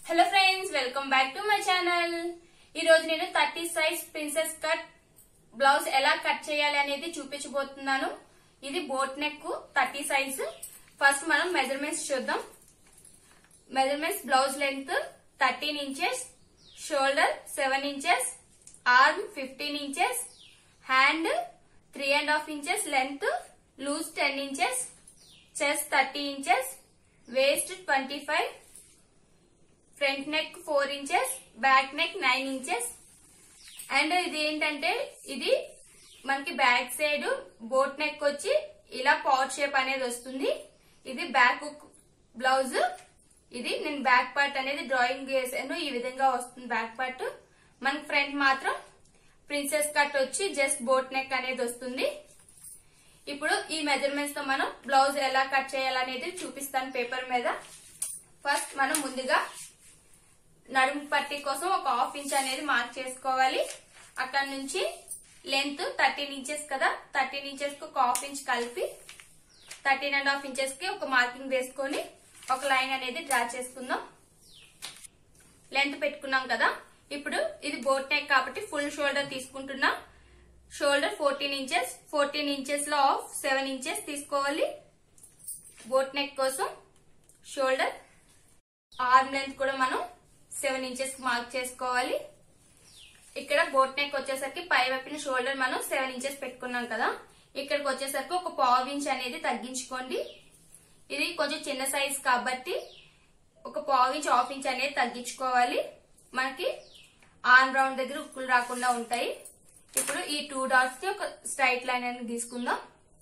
hello friends welcome back to my channel ఈ రోజు నేను thirty size princess cut blouse ఎలా కట్ చేయాలి అనేది చూపించబోతున్నాను ఇది boat neck thirty size first మనం మెజర్మెంట్స్ చూద్దాం measurements blouse length thirteen inches shoulder seven inches arm fifteen inches hand three and half inches length loose ten inches chest thirty inches waist twenty five front neck four inches back neck nine inches and ఇది ఏంటంటే ఇది మనకి back side boat neck వచ్చి ఇలా power shape అనేది వస్తుంది ఇది back blouse ఇది నేను బ్యాక్ పార్ట్ అనేది డ్రాయింగ్ చేశాను ఈ విధంగా వస్తుంది బ్యాక్ పార్ట్ మనకి ఫ్రంట్ మాత్రం ప్రిన్సెస్ కట్ వచ్చి జస్ట్ బోట్ నెక్ అనేది వస్తుంది ఇప్పుడు ఈ మెజర్మెంట్స్ తో మనం బ్లౌజ్ ఎలా కట్ చేయాలనేది చూపిస్తాను పేపర్ మీద ఫస్ట్ మనం ముందుగా నడుము పట్టి కోసం ఒక హాఫ్ ఇంచ్ అనేది మార్క్ చేసుకోవాలి అక్కడ నుంచి లెంత్ థర్టీన్ ఇంచెస్ కదా థర్టీన్ ఇంచెస్ కి ఒక హాఫ్ ఇంచ్ కలిపి థర్టీన్ అండ్ హాఫ్ ఇంచెస్ కి ఒక మార్కింగ్ వేసుకొని ఒక లైన్ అనేది డ్రా చేసుకుందాం లెంత్ పెట్టుకున్నాం కదా ఇప్పుడు ఇది బోట్ నెక్ కాబట్టి ఫుల్ షోల్డర్ తీసుకుంటున్నా shoulder fourteen inches fourteen inches లో ఆఫ్ సెవెన్ ఇంచెస్ తీసుకోవాలి బోట్ నెక్ కోసం షోల్డర్ ఆర్మ్ లెంత్ కూడా మనం సెవెన్ ఇంచెస్ మార్క్ చేసుకోవాలి ఇక్కడ బోట్ నెక్ వచ్చేసరికి పై వైపున షోల్డర్ మనం సెవెన్ ఇంచెస్ పెట్టుకున్నాం కదా ఇక్కడికి వచ్చేసరికి ఒక పావు ఇంచ్ అనేది తగ్గించుకోండి ఇది కొంచెం చిన్న సైజ్ కాబట్టి ఒక పావు ఇంచ్ హాఫ్ ఇంచ్ అనేది తగ్గించుకోవాలి మనకి ఆన్ రౌండ్ దగ్గర ఉక్కులు రాకుండా ఉంటాయి ఇప్పుడు ఈ టూ డాట్స్ కి ఒక స్ట్రైట్ లైన్ అనేది తీసుకుందాం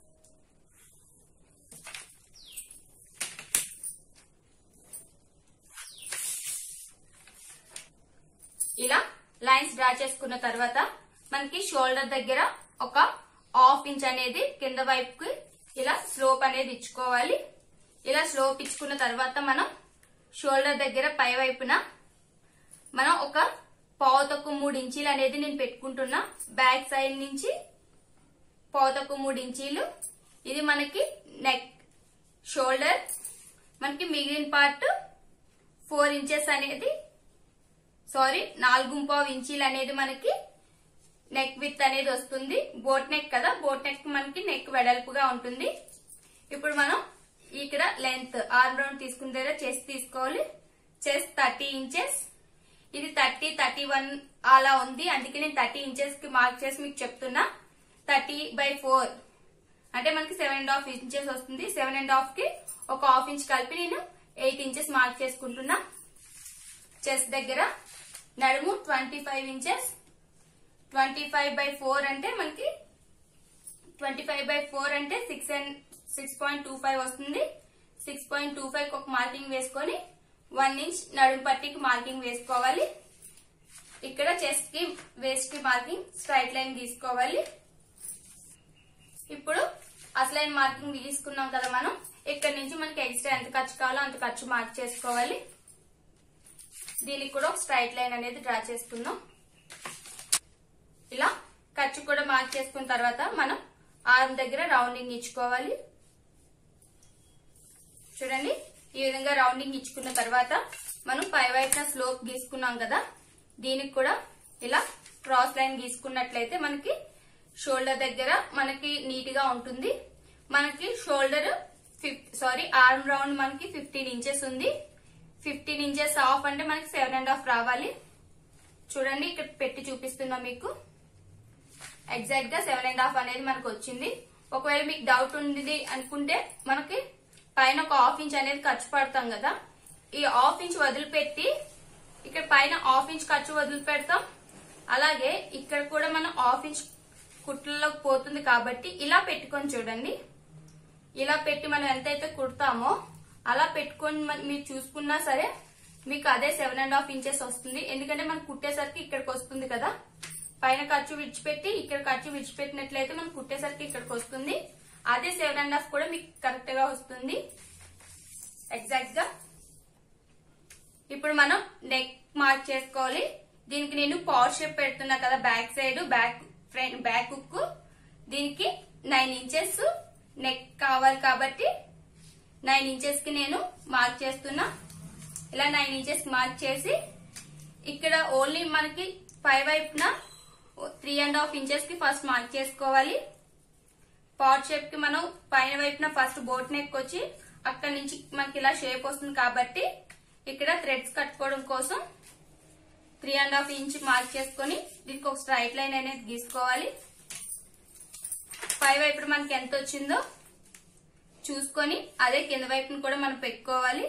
ఇలా లైన్స్ డ్రా చేసుకున్న తర్వాత మనకి షోల్డర్ దగ్గర ఒక హాఫ్ ఇంచ్ అనేది కింద వైపుకి ఇలా స్లోప్ అనేది ఇచ్చుకోవాలి ఇలా స్లోప్ ఇచ్చుకున్న తర్వాత మనం షోల్డర్ దగ్గర పై వైపున మనం ఒక పావు తక్కువ మూడు ఇంచీలు అనేది నేను పెట్టుకుంటున్నా బ్యాక్ సైడ్ నుంచి పావు తక్కువ మూడు ఇంచీలు ఇది మనకి నెక్ షోల్డర్ మనకి మిగిలిన పార్ట్ ఫోర్ ఇంచెస్ అనేది సారీ నాలుగు పావు ఇంచీలు అనేది మనకి నెక్ విత్ అనేది వస్తుంది బోట్ నెక్ కదా బోట్ నెక్ మనకి నెక్ వెడల్పుగా ఉంటుంది ఇప్పుడు మనం ఇక్కడ లెంత్ ఆర్మ్ రౌండ్ తీసుకున్న దగ్గర చెస్ట్ తీసుకోవాలి చెస్ట్ థర్టీ ఇంచెస్ ఇది థర్టీ థర్టీ వన్ అలా ఉంది అందుకే నేను థర్టీ ఇంచెస్ కి మార్క్ చేసి మీకు చెప్తున్నా థర్టీ బై ఫోర్ అంటే మనకి సెవెన్ అండ్ హాఫ్ ఇంచెస్ వస్తుంది సెవెన్ అండ్ హాఫ్ కి ఒక హాఫ్ ఇంచ్ కలిపి నేను ఎయిట్ ఇంచెస్ మార్క్ చేసుకుంటున్నా చెస్ట్ దగ్గర నడుము twenty five inches twenty five by four అంటే మనకి ట్వంటీ ఫైవ్ బై ఫోర్ అంటే six and six point two five వస్తుంది సిక్స్ పాయింట్ టూ ఫైవ్ ఒక మార్కింగ్ వేసుకొని వన్ ఇంచ్ నడుము పట్టికి మార్కింగ్ వేసుకోవాలి ఇక్కడ చెస్ట్ కి వేస్ట్ కి మార్కింగ్ స్ట్రైట్ లైన్ తీసుకోవాలి ఇప్పుడు అసలైన మార్కింగ్ తీసుకున్నాం కదా మనం ఇక్కడ నుంచి మనకి ఎక్స్ట్రా ఎంత ఖర్చు కావాలో అంత ఖర్చు మార్క్ చేసుకోవాలి దీనికి కూడా ఒక స్ట్రైట్ లైన్ అనేది డ్రా చేసుకుందాం ఇలా ఖర్చు కూడా మార్క్ చేసుకున్న తర్వాత మనం ఆర్మ్ దగ్గర రౌండింగ్ ఇచ్చుకోవాలి చూడండి ఈ విధంగా రౌండింగ్ ఇచ్చుకున్న తర్వాత మనం పై వైపున స్లోప్ గీసుకున్నాం కదా దీనికి కూడా ఇలా క్రాస్ లైన్ గీసుకున్నట్లయితే మనకి షోల్డర్ దగ్గర మనకి నీట్ గా ఉంటుంది మనకి షోల్డర్ సారీ ఆర్మ్ రౌండ్ మనకి ఫిఫ్టీన్ ఇంచెస్ ఉంది ఫిఫ్టీన్ ఇంచెస్ ఆఫ్ అంటే మనకి సెవెన్ అండ్ హాఫ్ రావాలి చూడండి ఇక్కడ పెట్టి చూపిస్తున్నా మీకు ఎగ్జాక్ట్ గా సెవెన్ అండ్ హాఫ్ అనేది మనకు వచ్చింది ఒకవేళ మీకు డౌట్ ఉంది అనుకుంటే మనకి పైన ఒక హాఫ్ ఇంచ్ అనేది ఖర్చు పడతాం కదా ఈ హాఫ్ ఇంచ్ వదిలిపెట్టి ఇక్కడ పైన హాఫ్ ఇంచ్ ఖర్చు వదిలిపెడతాం అలాగే ఇక్కడ కూడా మనం హాఫ్ ఇంచ్ కుట్లలోకి పోతుంది కాబట్టి ఇలా పెట్టుకొని చూడండి ఇలా పెట్టి మనం ఎంతైతే కుడతామో అలా పెట్టుకొని మన- మీరు చూసుకున్నా సరే మీకు అదే సెవెన్ అండ్ హాఫ్ ఇంచెస్ వస్తుంది ఎందుకంటే మనం కుట్టేసరికి ఇక్కడికి వస్తుంది కదా పైన ఖర్చు విడిచిపెట్టి ఇక్కడ ఖర్చు విడిచిపెట్టినట్లయితే మనం కుట్టేసరికి ఇక్కడికి వస్తుంది అదే సెవెన్ అండ్ హాఫ్ కూడా మీకు కరెక్ట్ గా వస్తుంది ఎగ్జాక్ట్ గా ఇప్పుడు మనం నెక్ మార్క్ చేసుకోవాలి దీనికి నేను పవర్ షేప్ పెడుతున్నా కదా back side back front back hook దీనికి నైన్ ఇంచెస్ నెక్ కావాలి కాబట్టి నైన్ ఇంచెస్ కి నేను మార్క్ చేస్తున్నా ఇలా నైన్ ఇంచెస్ మార్క్ చేసి ఇక్కడ ఓన్లీ మనకి పై వైపున త్రీ అండ్ హాఫ్ ఇంచెస్ కి ఫస్ట్ మార్క్ చేసుకోవాలి పాట్ షేప్ కి మనం పైన వైపున ఫస్ట్ బోట్ నెక్ వచ్చి అక్కడ నుంచి మనకి ఇలా షేప్ వస్తుంది కాబట్టి ఇక్కడ థ్రెడ్స్ కట్టుకోవడం కోసం three and half inch mark చేసుకొని దీనికి ఒక స్ట్రైట్ లైన్ అనేది గీసుకోవాలి పై వైపున మనకి ఎంత వచ్చిందో చూసుకొని అదే కింద వైపున కూడా మనం పెట్టుకోవాలి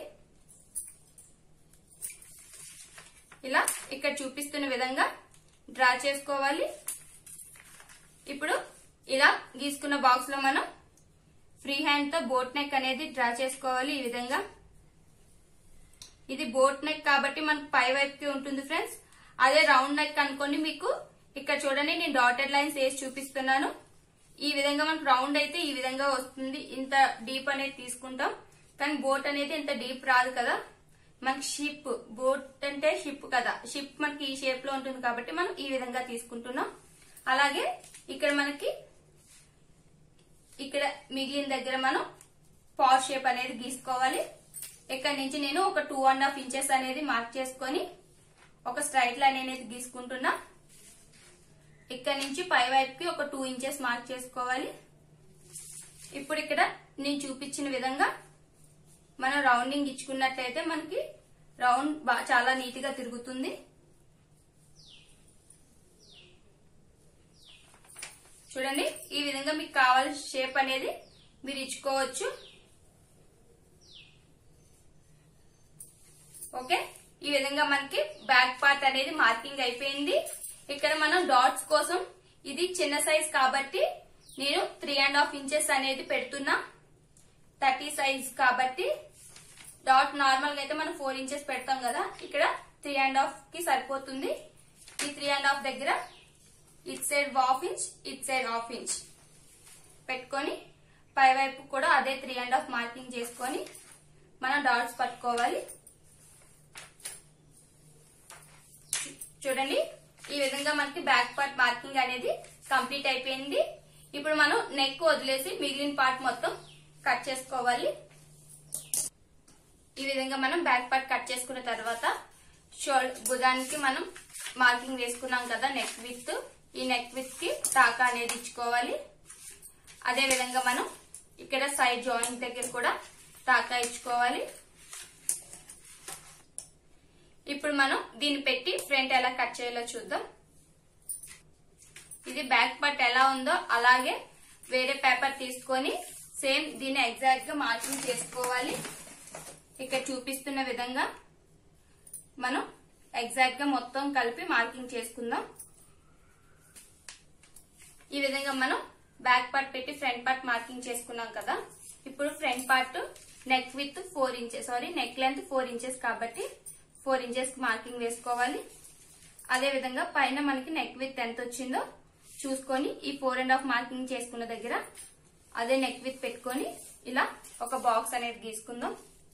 ఇలా ఇక్కడ చూపిస్తున్న విధంగా డ్రా చేసుకోవాలి ఇప్పుడు ఇలా గీసుకున్న బాక్స్ లో మనం ఫ్రీ హ్యాండ్ తో బోట్ నెక్ అనేది డ్రా చేసుకోవాలి ఈ విధంగా ఇది బోట్ నెక్ కాబట్టి మనకు పై వైపుకి ఉంటుంది ఫ్రెండ్స్ అదే రౌండ్ నెక్ అనుకోండి మీకు ఇక్కడ చూడండి నేను డాటెడ్ లైన్స్ వేసి చూపిస్తున్నాను ఈ విధంగా మనకు రౌండ్ అయితే ఈ విధంగా వస్తుంది ఇంత డీప్ అనేది తీసుకుంటాం కానీ బోట్ అనేది ఇంత డీప్ రాదు కదా మనకి షిప్ బోట్ అంటే షిప్ కదా షిప్ మనకి ఈ షేప్ లో ఉంటుంది కాబట్టి మనం ఈ విధంగా తీసుకుంటున్నాం అలాగే ఇక్కడ మనకి ఇక్కడ మిగిలిన దగ్గర మనం పార్ షేప్ అనేది గీసుకోవాలి ఇక్కడ నుంచి నేను ఒక టూ అండ్ హాఫ్ ఇంచెస్ అనేది మార్క్ చేసుకొని ఒక స్ట్రైట్ లైన్ అనేది గీసుకుంటున్నా ఇక్కడ నుంచి పై వైపుకి ఒక టూ ఇంచెస్ మార్క్ చేసుకోవాలి ఇప్పుడు ఇక్కడ నేను చూపించిన విధంగా మనం రౌండింగ్ ఇచ్చుకున్నట్లయితే మనకి రౌండ్ బా- చాలా నీట్ గా తిరుగుతుంది చూడండి ఈ విధంగా మీకు కావాల్సిన షేప్ అనేది మీరు ఇచ్చుకోవచ్చు ఓకే ఈ విధంగా మనకి బ్యాక్ పార్ట్ అనేది మార్కింగ్ అయిపోయింది ఇక్కడ మనం డాట్స్ కోసం ఇది చిన్న సైజ్ కాబట్టి నేను త్రీ అండ్ హాఫ్ ఇంచెస్ అనేది పెడుతున్నా థర్టీ సైజ్ కాబట్టి డాట్ నార్మల్ గా అయితే మనం ఫోర్ ఇంచెస్ పెడతాం కదా ఇక్కడ త్రీ అండ్ హాఫ్ కి సరిపోతుంది ఈ త్రీ అండ్ హాఫ్ దగ్గర each side half inch each side half inch పెట్టుకొని పై వైపు కూడా అదే త్రీ అండ్ హాఫ్ మార్కింగ్ చేసుకొని మనం డాట్స్ పట్టుకోవాలి చూడండి ఈ విధంగా మనకి బ్యాక్ పార్ట్ మార్కింగ్ అనేది కంప్లీట్ అయిపోయింది ఇప్పుడు మనం నెక్ వదిలేసి మిగిలిన పార్ట్ మొత్తం కట్ చేసుకోవాలి ఈ విధంగా మనం బ్యాక్ పార్ట్ కట్ చేసుకున్న తర్వాత షోల్డర్ భుజానికి మనం మార్కింగ్ వేసుకున్నాం కదా నెక్ విత్ ఈ నెక్ విత్ కి టాకా అనేది ఇచ్చుకోవాలి అదే విధంగా మనం ఇక్కడ సైడ్ జాయింట్ దగ్గర కూడా టాకా ఇచ్చుకోవాలి ఇప్పుడు మనం దీన్ని పెట్టి ఫ్రంట్ ఎలా కట్ చేయాలో చూద్దాం ఇది బ్యాక్ పార్ట్ ఎలా ఉందో అలాగే వేరే పేపర్ తీసుకొని సేమ్ దీన్ని ఎగ్జాక్ట్ గా మార్కింగ్ చేసుకోవాలి ఇక్కడ చూపిస్తున్న విధంగా మనం ఎగ్జాక్ట్ గా మొత్తం కలిపి మార్కింగ్ చేసుకుందాం ఈ విధంగా మనం బ్యాక్ పార్ట్ పెట్టి ఫ్రంట్ పార్ట్ మార్కింగ్ చేసుకున్నాం కదా ఇప్పుడు front part neck width four inches sorry neck length four inches కాబట్టి ఫోర్ ఇంచెస్ మార్కింగ్ వేసుకోవాలి అదే విధంగా పైన మనకి నెక్ విత్ ఎంత వచ్చిందో చూసుకొని ఈ ఫోర్ అండ్ హాఫ్ మార్కింగ్ చేసుకున్న దగ్గర అదే నెక్ విత్ పెట్టుకొని ఇలా ఒక బాక్స్ అనేది గీసుకుందాం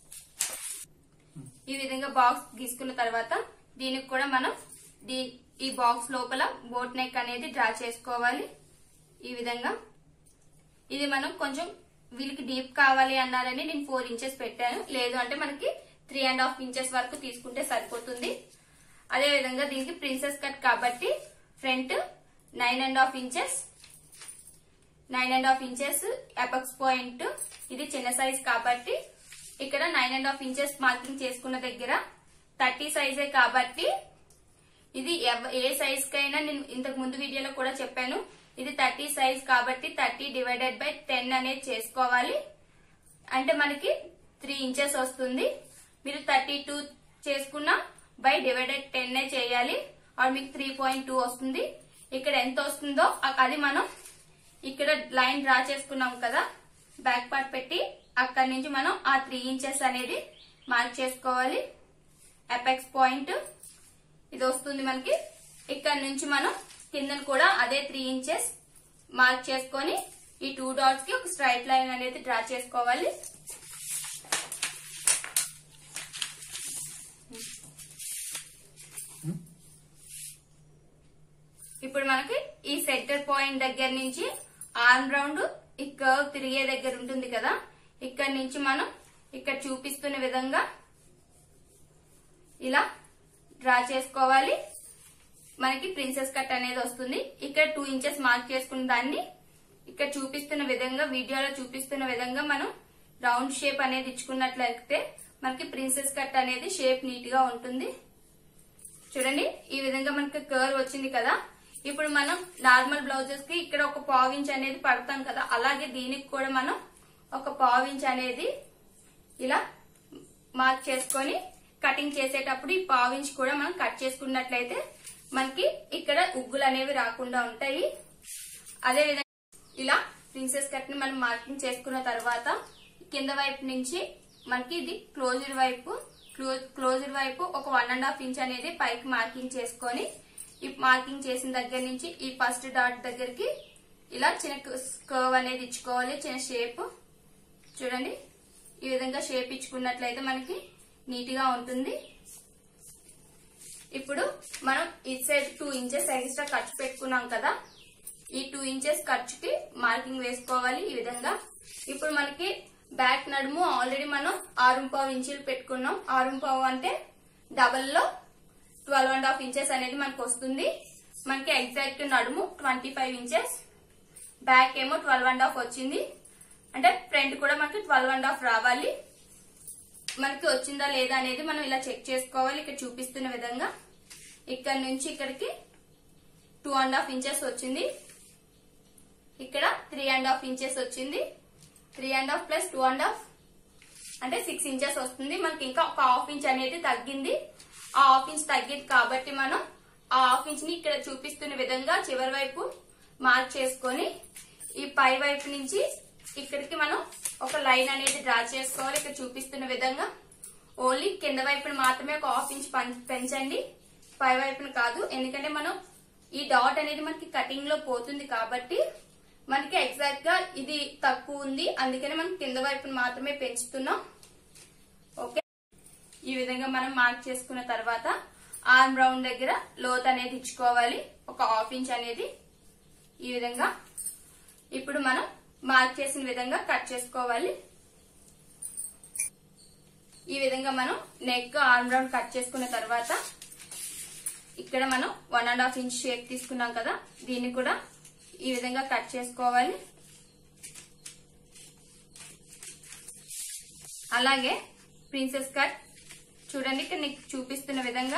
ఈ విధంగా బాక్స్ గీసుకున్న తర్వాత దీనికి కూడా మనం దీ- ఈ బాక్స్ లోపల బోట్ నెక్ అనేది డ్రా చేసుకోవాలి ఈ విధంగా ఇది మనం కొంచెం వీళ్ళకి డీప్ కావాలి అన్నారని నేను ఫోర్ ఇంచెస్ పెట్టాను లేదు అంటే మనకి త్రీ అండ్ హాఫ్ ఇంచెస్ వరకు తీసుకుంటే సరిపోతుంది అదే విధంగా దీనికి ప్రిన్సెస్ కట్ కాబట్టి front nine and half inches nine and half inches apex point ఇది చిన్న సైజ్ కాబట్టి ఇక్కడ nine and half inches marking చేసుకున్న దగ్గర థర్టీ సైజే కాబట్టి ఇది ఎవ- ఏ సైజ్ కైనా నేను ఇంతకు ముందు వీడియోలో కూడా చెప్పాను ఇది థర్టీ సైజ్ కాబట్టి థర్టీ డివైడెడ్ బై టెన్ అనేది చేసుకోవాలి అంటే మనకి త్రీ ఇంచెస్ వస్తుంది మీరు థర్టీ టూ చేసుకున్నా బై డివైడెడ్ టెన్ చేయాలి ఆర్ మీకు త్రీ పాయింట్ టూ వస్తుంది ఇక్కడ ఎంత వస్తుందో అ- అది మనం ఇక్కడ లైన్ డ్రా చేసుకున్నాం కదా బ్యాక్ పార్ట్ పెట్టి అక్కడి నుంచి మనం ఆ త్రీ ఇంచెస్ అనేది మార్క్ చేసుకోవాలి ఎపెక్స్ పాయింట్ ఇది వస్తుంది మనకి ఇక్కడ నుంచి మనం కింద కూడా అదే త్రీ ఇంచెస్ మార్క్ చేసుకొని ఈ టూ డాట్స్ కి ఒక స్ట్రైట్ లైన్ అనేది డ్రా చేసుకోవాలి ఇప్పుడు మనకి ఈ సెంటర్ పాయింట్ దగ్గర నుంచి ఆర్మ్ రౌండ్ ఈ కర్వ్ తిరిగే దగ్గర ఉంటుంది కదా ఇక్కడ నుంచి మనం ఇక్కడ చూపిస్తున్న విధంగా ఇలా డ్రా చేసుకోవాలి మనకి ప్రిన్సెస్ కట్ అనేది వస్తుంది ఇక్కడ టూ ఇంచెస్ మార్క్ చేసుకున్న దాన్ని ఇక్కడ చూపిస్తున్న విధంగా వీడియోలో చూపిస్తున్న విధంగా మనం రౌండ్ షేప్ అనేది ఇచ్చుకున్నట్లయితే మనకి ప్రిన్సెస్ కట్ అనేది షేప్ నీట్ గా ఉంటుంది చూడండి ఈ విధంగా మనకి కర్వ్ వచ్చింది కదా ఇప్పుడు మనం నార్మల్ బ్లౌజెస్ కి ఇక్కడ ఒక పావించ్ అనేది పడతాం కదా అలాగే దీనికి కూడా మనం ఒక పావించ్ అనేది ఇలా మార్క్ చేసుకొని కటింగ్ చేసేటప్పుడు ఈ పావించ్ కూడా మనం కట్ చేసుకున్నట్లయితే మనకి ఇక్కడ ఉగ్గులు అనేవి రాకుండా ఉంటాయి అదే విధంగా ఇలా ప్రిన్సెస్ కట్ ని మనం మార్కింగ్ చేసుకున్న తర్వాత కింద వైపు నుంచి మనకి ఇది క్లోజర్ వైపు క్లోజర్ వైపు ఒక వన్ అండ్ హాఫ్ ఇంచ్ అనేది పైకి మార్కింగ్ చేసుకొని ఈ మార్కింగ్ చేసిన దగ్గర నుంచి ఈ ఫస్ట్ డాట్ దగ్గరికి ఇలా చిన్న కర్వ్ అనేది ఇచ్చుకోవాలి చిన్న షేప్ చూడండి ఈ విధంగా షేప్ ఇచ్చుకున్నట్లయితే మనకి నీట్ గా ఉంటుంది ఇప్పుడు మనం ఈ సైడ్ టూ ఇంచెస్ ఎక్స్ట్రా ఖర్చు పెట్టుకున్నాం కదా ఈ టూ ఇంచెస్ ఖర్చుకి మార్కింగ్ వేసుకోవాలి ఈ విధంగా ఇప్పుడు మనకి బ్యాక్ నడుము ఆల్రెడీ మనం ఆరు పావు ఇంచులు పెట్టుకున్నాం ఆరు పావు అంటే డబల్ లో ట్వెల్వ్ అండ్ హాఫ్ ఇంచెస్ అనేది మనకు వస్తుంది మనకి ఎగ్జాక్ట్ నడుము ట్వంటీ ఫైవ్ ఇంచెస్ బ్యాక్ ఏమో ట్వెల్వ్ అండ్ హాఫ్ వచ్చింది అంటే ఫ్రంట్ కూడా మనకి ట్వెల్వ్ అండ్ హాఫ్ రావాలి మనకి వచ్చిందా లేదా అనేది మనం ఇలా చెక్ చేసుకోవాలి ఇక్కడ చూపిస్తున్న విధంగా ఇక్కడ నుంచి ఇక్కడికి టూ అండ్ హాఫ్ ఇంచెస్ వచ్చింది ఇక్కడ త్రీ అండ్ హాఫ్ ఇంచెస్ వచ్చింది three and half plus two and half అంటే సిక్స్ ఇంచెస్ వస్తుంది మనకి ఇంకా ఒక హాఫ్ ఇంచ్ అనేది తగ్గింది ఆ హాఫ్ ఇంచ్ తగ్గింది కాబట్టి మనం ఆ హాఫ్ ఇంచ్ ని ఇక్కడ చూపిస్తున్న విధంగా చివరి వైపు మార్క్ చేసుకొని ఈ పై వైపు నుంచి ఇక్కడికి మనం ఒక లైన్ అనేది డ్రా చేసుకోవాలి ఇక్కడ చూపిస్తున్న విధంగా ఓన్లీ కింద వైపున మాత్రమే ఒక హాఫ్ ఇంచ్ పం- పెంచండి పై వైపున కాదు ఎందుకంటే మనం ఈ డాట్ అనేది మనకి కటింగ్ లో పోతుంది కాబట్టి మనకి ఎగ్జాక్ట్ గా ఇది తక్కువ ఉంది అందుకని మనం కింద వైపున మాత్రమే పెంచుతున్నాం ఓకే ఈ విధంగా మనం మార్క్ చేసుకున్న తర్వాత ఆర్మ్ రౌండ్ దగ్గర లోత్ అనేది ఇచ్చుకోవాలి ఒక హాఫ్ ఇంచ్ అనేది ఈ విధంగా ఇప్పుడు మనం మార్క్ చేసిన విధంగా కట్ చేసుకోవాలి ఈ విధంగా మనం నెక్ ఆర్మ్ రౌండ్ కట్ చేసుకున్న తర్వాత ఇక్కడ మనం one and half inch shape తీసుకున్నాం కదా దీన్ని కూడా ఈ విధంగా కట్ చేసుకోవాలి అలాగే ప్రిన్సెస్ కట్ చూడండి ఇక్కడ నీకు చూపిస్తున్న విధంగా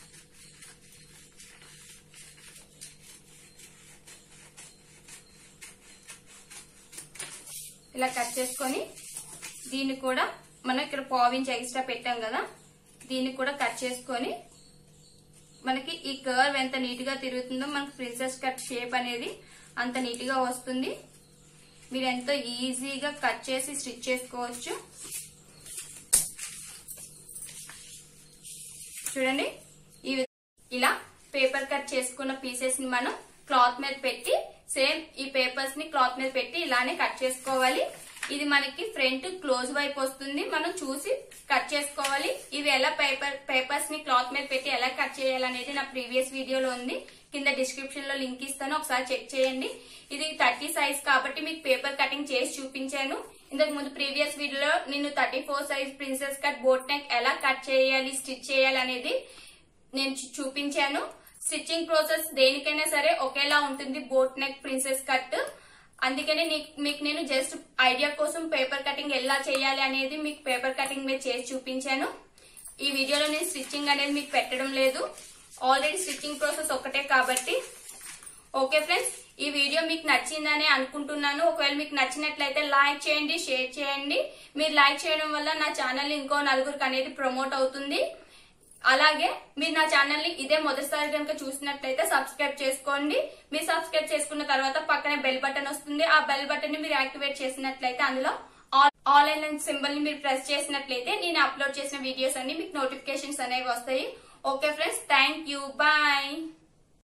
ఇలా కట్ చేసుకొని దీన్ని కూడా మనం ఇక్కడ పావించి ఎక్స్ట్రా పెట్టాం కదా దీన్ని కూడా కట్ చేసుకొని మనకి ఈ కర్వ్ ఎంత నీట్ గా తిరుగుతుందో మనకి ప్రిన్సెస్ కట్ షేప్ అనేది అంత నీట్ గా వస్తుంది మీరు ఎంతో ఈజీగా కట్ చేసి స్టిచ్ చేసుకోవచ్చు చూడండి ఈ వి- ఇలా పేపర్ కట్ చేసుకున్న పీసెస్ ని మనం క్లాత్ మీద పెట్టి సేమ్ ఈ పేపర్స్ ని క్లాత్ మీద పెట్టి ఇలానే కట్ చేసుకోవాలి ఇది మనకి ఫ్రంట్ క్లోజ్ వైపు వస్తుంది మనం చూసి కట్ చేసుకోవాలి ఇవి ఎలా పేపర్ పేపర్స్ ని క్లాత్ మీద పెట్టి ఎలా కట్ చేయాలనేది నా ప్రీవియస్ వీడియోలో ఉంది కింద డిస్క్రిప్షన్ లో లింక్ ఇస్తాను ఒకసారి చెక్ చేయండి ఇది థర్టీ సైజ్ కాబట్టి మీకు పేపర్ కటింగ్ చేసి చూపించాను ఇంతకు ముందు ప్రీవియస్ వీడియోలో నేను thirty four size princess cut boat neck ఎలా కట్ చేయాలి స్టిచ్ చేయాలి అనేది నేను చూ- చూపించాను స్టిచ్చింగ్ ప్రాసెస్ దేనికైనా సరే ఒకేలా ఉంటుంది బోట్ నెక్ ప్రిన్సెస్ కట్ అందుకనే నీ- మీకు నేను జస్ట్ ఐడియా కోసం పేపర్ కటింగ్ ఎలా చేయాలి అనేది మీకు పేపర్ కటింగ్ మీద చేసి చూపించాను ఈ వీడియోలో నేను స్టిచ్చింగ్ అనేది మీకు పెట్టడం లేదు ఆల్రెడీ స్టిచ్చింగ్ ప్రాసెస్ ఒకటే కాబట్టి ఓకే ఫ్రెండ్స్ ఈ వీడియో మీకు నచ్చిందని అనుకుంటున్నాను ఒకవేళ మీకు నచ్చినట్లయితే లైక్ చేయండి షేర్ చేయండి మీరు లైక్ చేయడం వల్ల నా ఛానల్ ఇంకో నలుగురికి అనేది ప్రమోట్ అవుతుంది అలాగే మీరు నా ఛానల్ ని ఇదే మొదటిసారి కనుక చూసినట్లయితే సబ్స్క్రైబ్ చేసుకోండి మీరు సబ్స్క్రైబ్ చేసుకున్న తర్వాత పక్కనే బెల్ బటన్ వస్తుంది ఆ బెల్ బటన్ ని మీరు యాక్టివేట్ చేసినట్లయితే అందులో ఆల్ ఆల్ అనే సింబల్ ని మీరు ప్రెస్ చేసినట్లయితే నేను అప్లోడ్ చేసిన వీడియోస్ అన్ని మీకు నోటిఫికేషన్స్ అనేవి వస్తాయి okay friends thank you bye